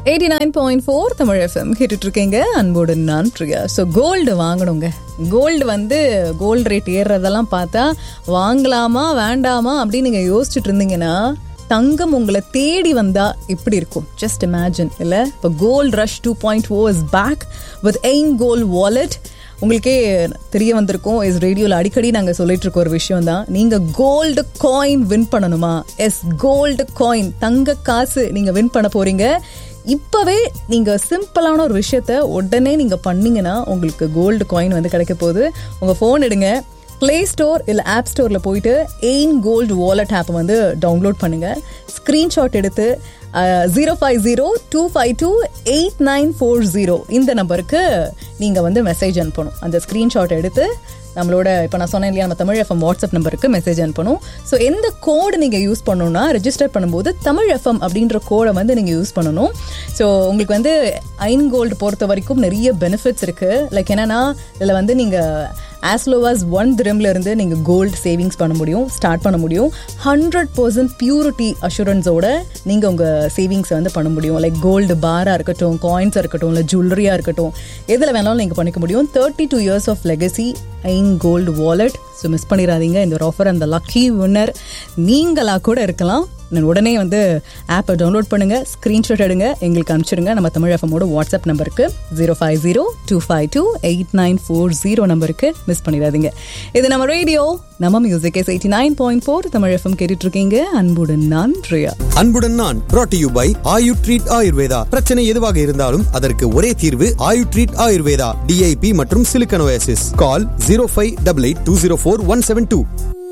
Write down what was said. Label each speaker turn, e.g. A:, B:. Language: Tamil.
A: eighty nine point four Tamil FM கேட்டுட்டு இருக்கீங்க அன்போடு நான் பிரியா ஸோ கோல்டு வாங்கணுங்க கோல்டு வந்து கோல்டு ரேட் ஏறுறதெல்லாம் பார்த்தா வாங்கலாமா வேண்டாமா அப்படின்னு நீங்கள் யோசிச்சுட்டு இருந்தீங்கன்னா தங்கம் உங்களை தேடி வந்தா எப்படி இருக்கும் ஜஸ்ட் இமேஜின் இல்லை இப்போ gold rush two point four is back with Ain gold wallet உங்களுக்கே தெரிய வந்திருக்கும் இஸ் ரேடியோவில் அடிக்கடி நாங்கள் சொல்லிட்டு இருக்க ஒரு விஷயம் தான் நீங்கள் கோல்டு காயின் வின் பண்ணணுமா எஸ் கோல்டு காயின் தங்க காசு நீங்கள் வின் பண்ண போறீங்க இப்போவே நீங்கள் சிம்பிளான ஒரு விஷயத்த உடனே நீங்கள் பண்ணீங்கன்னா உங்களுக்கு கோல்டு காயின் வந்து கிடைக்க போகுது உங்கள் ஃபோன் எடுங்க ப்ளே ஸ்டோர் இல்லை ஆப் ஸ்டோரில் போயிட்டு எயின் கோல்டு வாலெட் ஆப்பை வந்து டவுன்லோட் பண்ணுங்கள் ஸ்க்ரீன்ஷாட் எடுத்து zero five zero two five two eight nine four zero இந்த நம்பருக்கு நீங்கள் வந்து மெசேஜ் அனுப்பணும் அந்த ஸ்க்ரீன்ஷாட் எடுத்து நம்மளோட இப்போ நான் சொன்னேன் இல்லையா நம்ம தமிழ் எஃப்எம் வாட்ஸ்அப் நம்பருக்கு மெசேஜ் அனுப்பணும் ஸோ எந்த கோடு நீங்கள் யூஸ் பண்ணணும்னா ரெஜிஸ்டர் பண்ணும்போது தமிழ் எஃப்எம் அப்படின்ற கோடை வந்து நீங்கள் யூஸ் பண்ணணும் ஸோ உங்களுக்கு வந்து ஐன் கோல்டு பொறுத்த வரைக்கும் நிறைய பெனிஃபிட்ஸ் இருக்குது லைக் என்னென்னா இதில் வந்து நீங்கள் ஆஸ் லோ அஸ் ஒன் திரம்ல இருந்து நீங்கள் கோல்டு சேவிங்ஸ் பண்ண முடியும் ஸ்டார்ட் பண்ண முடியும் ஹண்ட்ரட் பர்சன்ட் பியூரிட்டி அஷூரன்ஸோட நீங்கள் உங்கள் சேவிங்ஸை வந்து பண்ண முடியும் லைக் கோல்டு பாராக இருக்கட்டும் காயின்ஸாக இருக்கட்டும் இல்லை ஜுவல்லரியாக இருக்கட்டும் எதில் வேணாலும் நீங்கள் பண்ணிக்க முடியும் thirty two years of legacy Ain gold wallet so miss பண்ணிடாதீங்க இந்த ஒரு ஆஃபர் அந்த லக்கி வின்னர் நீங்களாக கூட இருக்கலாம் நான் உடனே வந்து ஆப்பை டவுன்லோட் பண்ணுங்க ஸ்க்ரீன்ஷாட் எடுங்க எங்களுக்கு அனுப்பிச்சிருங்க நம்ம தமிழ் எஃப்எம்மோட வாட்ஸ்அப் நம்பருக்கு zero five zero two five two eight nine four zero நம்பருக்கு மிஸ் பண்ணிடாதீங்க இது நம்ம ரேடியோ நம்ம music yes eighty nine point four Tamil FM கேட்டுட்டு இருக்கீங்க அன்புடன் நான் ரியா
B: அன்புடன் நான் brought to you by Ayu treat Ayurveda பிரச்சனை எதுவாக இருந்தாலும் அதற்கு ஒரே தீர்வு ஆயு ட்ரீட் ஆயுர்வேதா டிஐபி மற்றும் silicosis call zero five double eight two zero four one seven two